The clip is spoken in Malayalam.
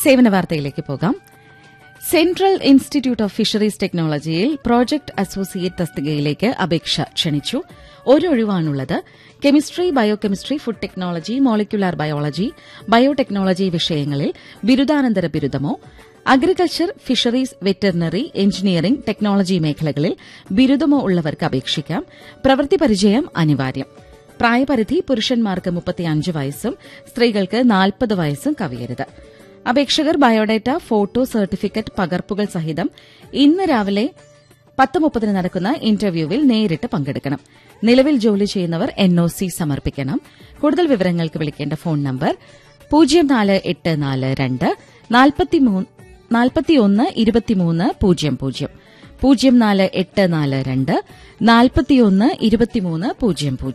സേവന വാർത്തയിലേക്ക് പോകാം സെൻട്രൽ ഇൻസ്റ്റിറ്റ്യൂട്ട് ഓഫ് ഫിഷറീസ് ടെക്നോളജിയിൽ പ്രോജക്ട് അസോസിയേറ്റ് തസ്തികയിലേക്ക് അപേക്ഷ ക്ഷണിച്ചു ഒരൊഴിവാണുള്ളത് chemistry biochemistry food technology molecular biology biotechnology വിഷയങ്ങളിൽ ബിരുദാനന്തര ബിരുദമോ agriculture fisheries veterinary engineering technology മേഖലകളിൽ ബിരുദമോ ഉള്ളവർക്ക് അപേക്ഷിക്കാം പ്രവൃത്തി പരിചയം അനിവാര്യം പ്രായപരിധി പുരുഷന്മാർക്ക് മുപ്പത്തിയഞ്ച് വയസ്സും സ്ത്രീകൾക്ക് നാൽപ്പത് വയസ്സും കവിയരുത് അപേക്ഷകർ ബയോഡേറ്റ ഫോട്ടോ സർട്ടിഫിക്കറ്റ് പകർപ്പുകൾ സഹിതം ഇന്ന് രാവിലെ പത്ത് മുപ്പതിന് നടക്കുന്ന ഇന്റർവ്യൂവിൽ നേരിട്ട് പങ്കെടുക്കണം നിലവിൽ ജോലി ചെയ്യുന്നവർ എൻഒസി സമർപ്പിക്കണം കൂടുതൽ വിവരങ്ങൾക്ക് വിളിക്കേണ്ട ഫോൺ നമ്പർ പൂജ്യം നാല് എട്ട് നാല് രണ്ട് നാൽപ്പത്തിയൊന്ന് ഇരുപത്തിമൂന്ന് പൂജ്യം പൂജ്യം പൂജ്യം നാല് എട്ട് നാല് രണ്ട് നാൽപ്പത്തിയൊന്ന് ഇരുപത്തിമൂന്ന് പൂജ്യം പൂജ്യം